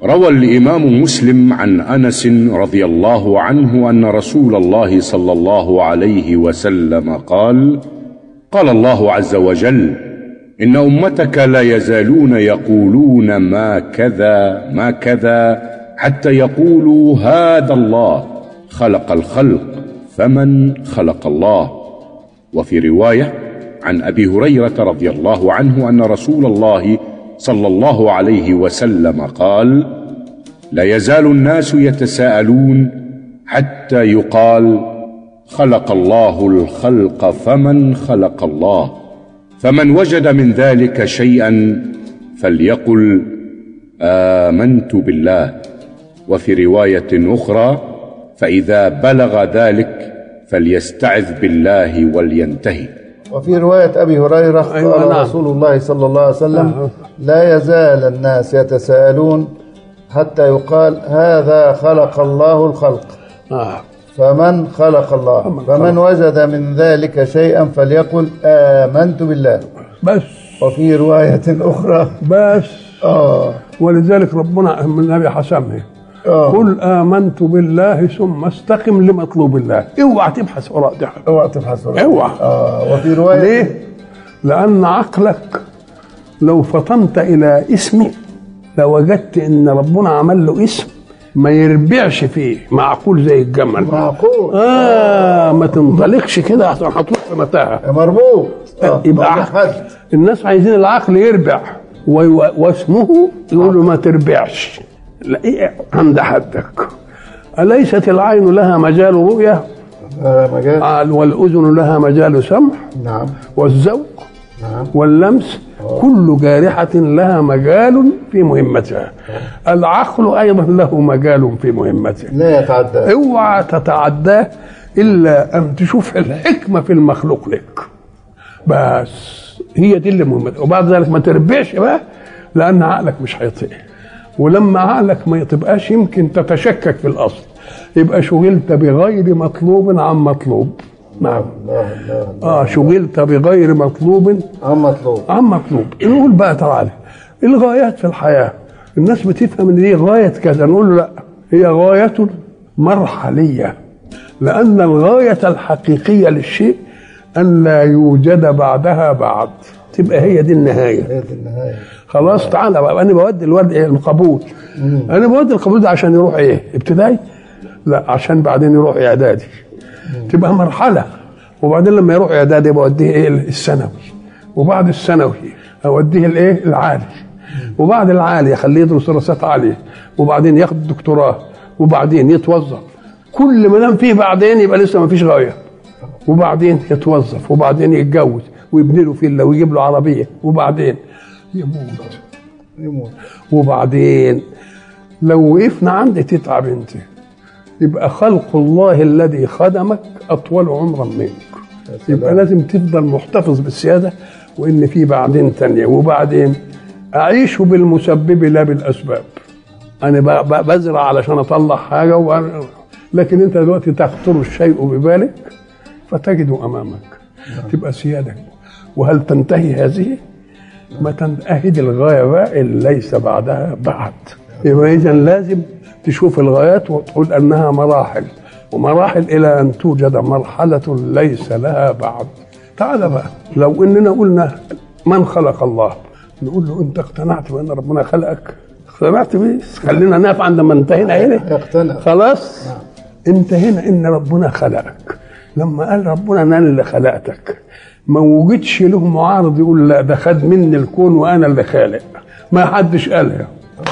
روى الامام مسلم عن انس رضي الله عنه ان رسول الله صلى الله عليه وسلم قال قال الله عز وجل ان امتك لا يزالون يقولون ما كذا ما كذا حتى يقولوا هذا الله خلق الخلق فمن خلق الله وفي روايه عن ابي هريره رضي الله عنه ان رسول الله صلى الله عليه وسلم قال لا يزال الناس يتساءلون حتى يقال خلق الله الخلق فمن خلق الله فمن وجد من ذلك شيئا فليقل امنت بالله وفي روايه اخرى فاذا بلغ ذلك فليستعذ بالله ولينتهي وفي رواية أبي هريرة أيوة قال نعم. رسول الله صلى الله عليه وسلم لا يزال الناس يتساءلون حتى يقال هذا خلق الله الخلق آه. فمن خلق الله فمن فمن وجد من ذلك شيئا فليقل آمنت بالله بس وفي رواية أخرى بس آه ولذلك ربنا من النبي حسمه آه. قل آمنت بالله ثم استقم لمطلوب الله اوعى تبحث وراء ده اوعى تبحث وراء. اوعى آه وفي رواية ليه؟ لأن عقلك لو فطنت إلى اسمه لوجدت إن ربنا عمل له اسم ما يربعش فيه معقول زي الجمل معقول آه ما تنطلقش كده عشان هتروح في متاهة مربوط آه. يبقى مربوط عقل. حد. الناس عايزين العقل يربع وي- واسمه يقولوا ما تربعش لا إيه عند حدك أليست العين لها مجال رؤية آه مجال قال والأذن لها مجال سمع نعم والذوق نعم واللمس كل جارحة لها مجال في مهمتها العقل أيضا له مجال في مهمته لا يتعدى اوعى تتعداه إلا أن تشوف الحكمة في المخلوق لك بس هي دي اللي مهمته وبعد ذلك ما تربعش بقى لأن عقلك مش هيطيق ولما عقلك ما تبقاش يمكن تتشكك في الأصل يبقى شغلت بغير مطلوب عن مطلوب نعم الله الله الله اه شغلت بغير مطلوب عم مطلوب عن مطلوب نقول بقى تعالى الغايات في الحياة الناس بتفهم ان دي غاية كذا نقول له لا هي غاية مرحلية لأن الغاية الحقيقية للشيء أن لا يوجد بعدها بعد تبقى هي دي النهاية هي دي النهاية خلاص تعالى بقى انا بودي الولد ايه القبول انا بودي القبول ده عشان يروح ايه ابتدائي لا عشان بعدين يروح اعدادي تبقى مرحله وبعدين لما يروح اعدادي بوديه ايه الثانوي وبعد الثانوي اوديه الايه العالي وبعد العالي اخليه يدرس دراسات عاليه وبعدين ياخد الدكتوراه وبعدين يتوظف كل ما دام فيه بعدين يبقى لسه ما فيش غايه وبعدين يتوظف وبعدين يتجوز ويبني له فيلا ويجيب له عربيه وبعدين يموت يموت وبعدين لو وقفنا عند تتعب انت يبقى خلق الله الذي خدمك اطول عمرا منك يبقى لازم تفضل محتفظ بالسياده وان في بعدين تانية وبعدين اعيش بالمسبب لا بالاسباب انا ب- ب- بزرع علشان اطلع حاجه و... لكن انت دلوقتي تخطر الشيء ببالك فتجده امامك تبقى سيادك وهل تنتهي هذه؟ ما تنتهي الغايه بقى اللي ليس بعدها بعد يبقى اذا لازم تشوف الغايات وتقول انها مراحل ومراحل الى ان توجد مرحله ليس لها بعد تعال بقى لو اننا قلنا من خلق الله نقول له انت اقتنعت بان ربنا خلقك اقتنعت بيه خلينا نقف عند ما انتهينا هنا يقتنع خلاص انتهينا ان ربنا خلقك لما قال ربنا انا اللي خلقتك ما وجدش له معارض يقول لا ده خد مني الكون وانا اللي خالق ما حدش قالها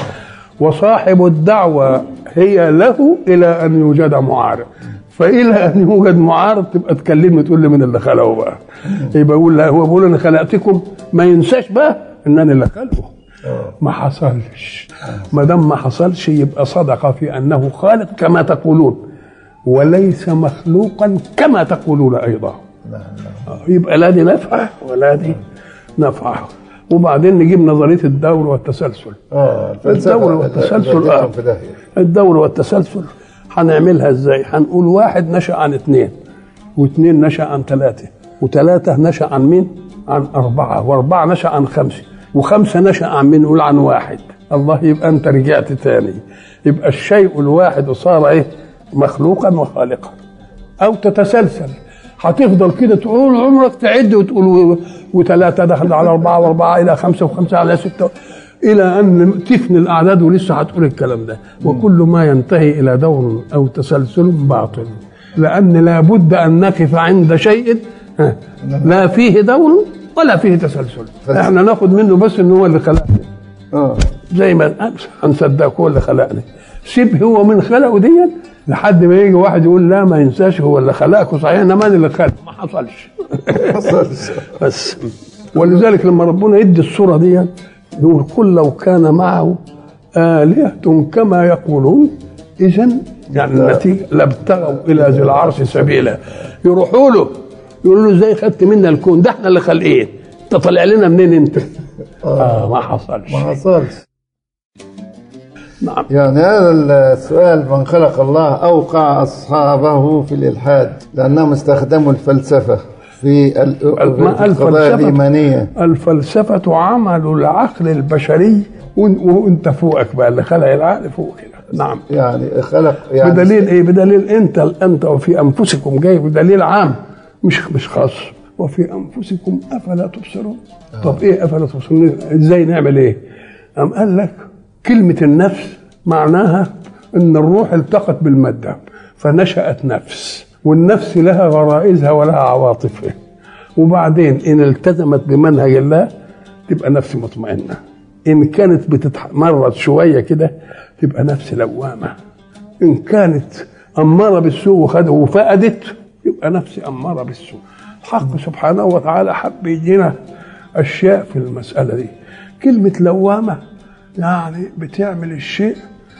وصاحب الدعوة هي له إلى أن يوجد معارض فإلى أن يوجد معارض تبقى تكلمني تقول لي من اللي خلقه بقى يبقى يقول لا هو بيقول أنا خلقتكم ما ينساش بقى إن أنا اللي خلقه ما حصلش ما دام ما حصلش يبقى صدق في أنه خالق كما تقولون وليس مخلوقا كما تقولون أيضا آه، يبقى لا دي نفعه ولا دي نفعه وبعدين نجيب نظريه الدور والتسلسل اه الفلسفة الدور والتسلسل وديتهم اه في داهية. الدور والتسلسل هنعملها ازاي؟ هنقول واحد نشا عن اثنين واثنين نشا عن ثلاثه وثلاثه نشا عن مين؟ عن اربعه واربعه نشا عن خمسه وخمسه نشا عن مين؟ نقول عن واحد الله يبقى انت رجعت تاني يبقى الشيء الواحد صار ايه مخلوقا وخالقا او تتسلسل هتفضل كده طول عمرك تعد وتقول و- وثلاثة دخل على أربعة وأربعة إلى خمسة وخمسة على ستة إلى أن تفني الأعداد ولسه هتقول الكلام ده وكل ما ينتهي إلى دور أو تسلسل باطل لأن لابد أن نقف عند شيء ها، لا فيه دور ولا فيه تسلسل احنا ناخد منه بس ان هو اللي خلقنا اه زي ما هنصدق هو اللي خلقني سيب هو من خلقه دي لحد ما يجي واحد يقول لا ما ينساش هو اللي خلقه صحيح انما انا اللي خلقه ما حصلش حصلش. بس ولذلك لما ربنا يدي الصورة دي يقول قل لو كان معه آلهة كما يقولون إذا يعني النتيجة لابتغوا إلى ذي العرش سبيلا يروحوا له يقولوا له ازاي خدت منا الكون ده احنا اللي خالقين انت طالع لنا منين انت؟ اه ما حصلش ما حصلش نعم يعني هذا السؤال من خلق الله أوقع أصحابه في الإلحاد لأنهم استخدموا الفلسفة في ال- ما في القضايا الإيمانية الفلسفة عمل العقل البشري وإن- وانت فوقك بقى اللي خلق العقل فوق كده نعم يعني خلق يعني بدليل ايه بدليل انت انت وفي انفسكم جاي بدليل عام مش مش خاص وفي انفسكم افلا تبصرون طب ايه افلا تبصرون ازاي نعمل ايه ام قال لك كلمه النفس معناها ان الروح التقت بالماده فنشات نفس والنفس لها غرائزها ولها عواطفها وبعدين ان التزمت بمنهج الله تبقى نفس مطمئنه ان كانت بتتمرد شويه كده تبقى نفس لوامه ان كانت اماره بالسوء وخد وفقدت يبقى نفسي اماره بالسوء الحق سبحانه وتعالى حب يدينا اشياء في المساله دي كلمه لوامه يعني بتعمل الشيء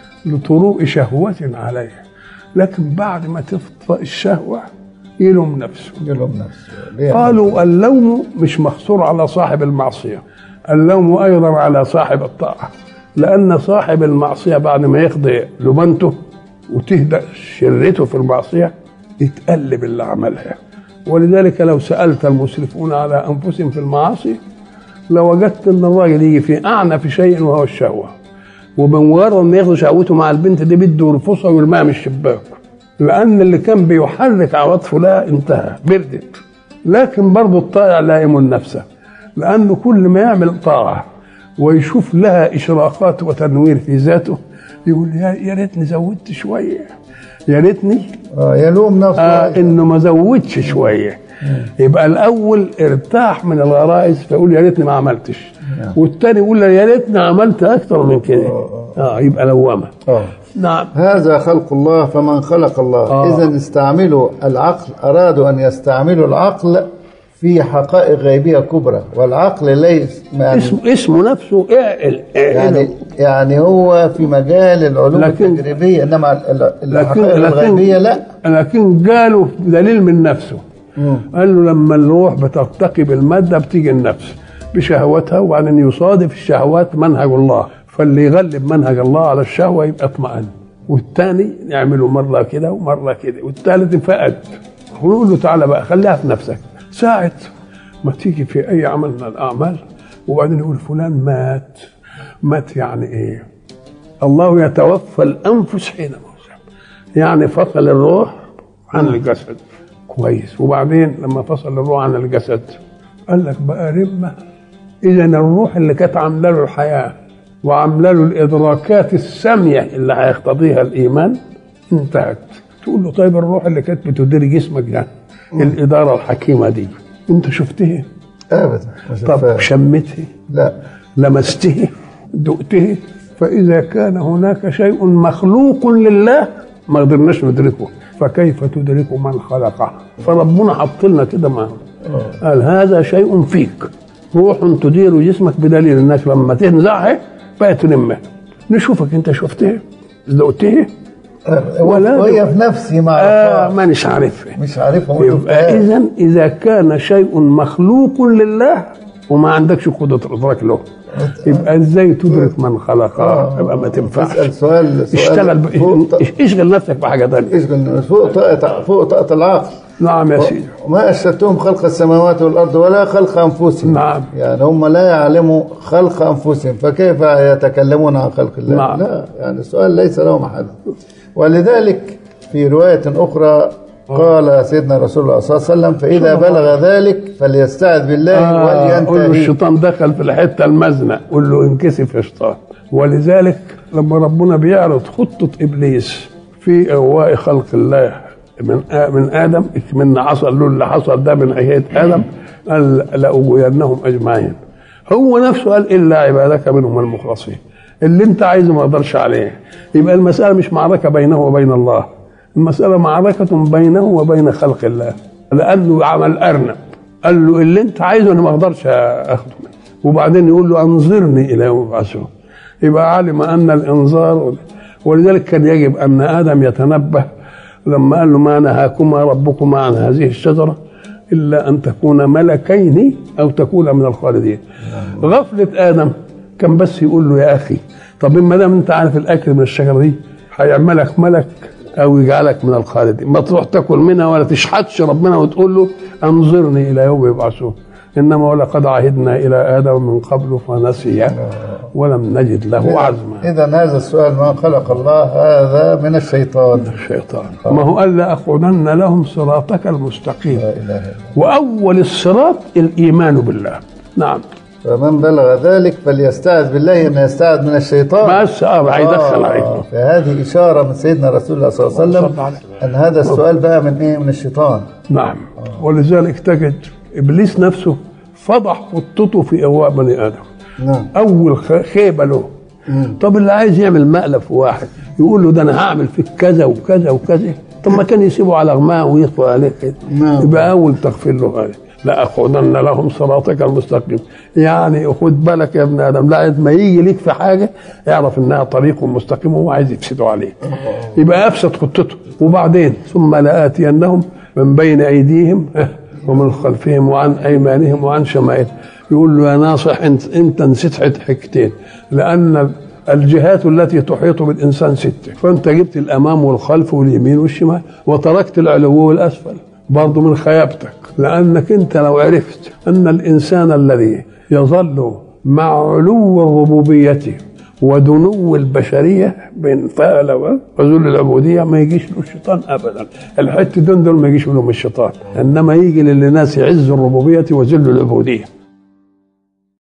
لطروء شهوه عليه لكن بعد ما تفطر الشهوه يلوم نفسه يلوم نفسه ليه؟ قالوا اللوم مش محصور على صاحب المعصية اللوم أيضا على صاحب الطاعة لأن صاحب المعصية بعد ما يقضي لبنته وتهدأ شرته في المعصية يتقلب اللي عملها ولذلك لو سألت المسرفون على أنفسهم في المعاصي لوجدت أن الراجل يجي في أعنف شيء وهو الشهوة وبمجرد ما ياخد شهوته مع البنت دي بده يرفصها ويرميها من الشباك لأن اللي كان بيحرك عواطفه لها انتهى بردت لكن برضه الطائع لا يمن نفسه لأنه كل ما يعمل طاعة ويشوف لها إشراقات وتنوير في ذاته يقول يا يا ريتني زودت شوية يا ريتني آه يلوم نفسه آه انه ما زودش شويه يبقى الاول ارتاح من الغرائز فيقول يا ريتني ما عملتش والتاني يقول يا ريتني عملت اكتر من كده اه يبقى لوامه آه. نعم هذا خلق الله فمن خلق الله آه. إذا استعملوا العقل أرادوا أن يستعملوا العقل في حقائق غيبية كبرى والعقل ليس يعني, اسمه اسمه نفسه اعقل يعني, اعقل يعني هو في مجال العلوم لكن- التجريبية إنما ال- ال- لكن الحقائق الغيبية لا لكن قالوا دليل من نفسه قال له لما الروح بترتقي بالماده بتيجي النفس بشهوتها وبعدين يصادف الشهوات منهج الله فاللي يغلب منهج الله على الشهوه يبقى اطمئن والثاني يعمله مره كده ومره كده والثالث فقد ونقول له تعالى بقى خليها في نفسك ساعه ما تيجي في اي عمل من الاعمال وبعدين يقول فلان مات مات يعني ايه الله يتوفى الانفس حين موتها يعني فصل الروح عن الجسد كويس وبعدين لما فصل الروح عن الجسد قال لك بقى رمه اذا الروح اللي كانت عامله له الحياه وعامله له الادراكات الساميه اللي هيقتضيها الايمان انتهت تقول له طيب الروح اللي كانت بتدير جسمك ده الاداره الحكيمه دي انت شفتها أبدا ما طب شافها. شمتها لا لمسته دقته فإذا كان هناك شيء مخلوق لله ما قدرناش ندركه فكيف تدرك من خلقه فربنا حط لنا كده معه قال هذا شيء فيك روح تدير جسمك بدليل انك لما تنزعها بقت تلمها نشوفك انت شفتها دقتها ولا وهي في نفسي ما آه أعرفهاش. مانيش عارفها مش عارفها ما يبقى شفتهاش. اذا اذا كان شيء مخلوق لله وما عندكش قدره ادراك له يبقى ازاي تدرك من خلقه يبقى ما تنفعش اسال سؤال سؤال اشتغل ب... فوق ط- اشغل نفسك بحاجه ثانيه اشغل فوق طاقة فوق طاقة العقل نعم يا سيدي وما أشهدتهم خلق السماوات والأرض ولا خلق أنفسهم نعم. يعني هم لا يعلموا خلق أنفسهم فكيف يتكلمون عن خلق الله نعم. لا يعني السؤال ليس له محل ولذلك في رواية أخرى قال سيدنا رسول الله صلى الله عليه وسلم فإذا بلغ ذلك فليستعذ بالله آه قول له ولينتهي الشيطان دخل في الحته المزنه قول له انكسف يا شيطان ولذلك لما ربنا بيعرض خطه ابليس في اغواء خلق الله من آ- من ادم من حصل له اللي حصل ده من حكايه ادم قال لاغوينهم اجمعين هو نفسه قال الا عبادك منهم المخلصين اللي انت عايزه ما اقدرش عليه يبقى المساله مش معركه بينه وبين الله المساله معركه بينه وبين خلق الله لانه عمل ارنب قال له اللي انت عايزه انا ما اقدرش اخده منك وبعدين يقول له انظرني الى يوم يبعثون يبقى علم ان الانظار ولذلك كان يجب ان ادم يتنبه لما قال له ما نهاكما ربكما عن هذه الشجره الا ان تكونا ملكين او تكونا من الخالدين غفله ادم كان بس يقول له يا اخي طب ما دام انت عارف الاكل من الشجره دي هيعملك ملك او يجعلك من الخالدين ما تروح تاكل منها ولا تشحتش ربنا وتقول له انظرني الى يوم يبعثون انما ولقد عهدنا الى ادم من قبل فنسي ولم نجد له عزما إذا هذا السؤال ما خلق الله هذا من الشيطان الشيطان ما هو قال لاقعدن لهم صراطك المستقيم لا إله إلا واول الصراط الايمان بالله نعم فمن بلغ ذلك فليستعذ بالله ان يستعذ من الشيطان بس اه هيدخل عليه فهذه اشاره من سيدنا رسول الله صلى الله عليه صلى وسلم عليه. ان هذا السؤال بقى من ايه من الشيطان نعم ولذلك تجد ابليس نفسه فضح خطته في اغواء بني ادم نعم اول خ- خيبه له طب اللي عايز يعمل مقلب في واحد يقول له ده انا هعمل فيك كذا وكذا وكذا طب ما كان يسيبه على غماه ويطفى عليه كده نعم. يبقى اول تغفير له هذا لا اخذن لهم صراطك المستقيم يعني خد بالك يا ابن ادم لا ما يجي ليك في حاجه اعرف انها طريق مستقيم وهو عايز يفسده عليك يبقى افسد خطته وبعدين ثم لاتينهم من بين ايديهم ومن خلفهم وعن ايمانهم وعن شمائلهم يقول له يا ناصح انت انت نسيت حت- حاجتين لان الجهات التي تحيط بالانسان سته فانت جبت الامام والخلف واليمين والشمال وتركت العلو والاسفل برضه من خيابتك لانك انت لو عرفت ان الانسان الذي يظل مع علو الربوبيه ودنو البشريه بين فعل وذل العبوديه ما يجيش له الشيطان ابدا الحته دول دول ما يجيش لهم الشيطان انما يجي للناس يعز الربوبيه وذل العبوديه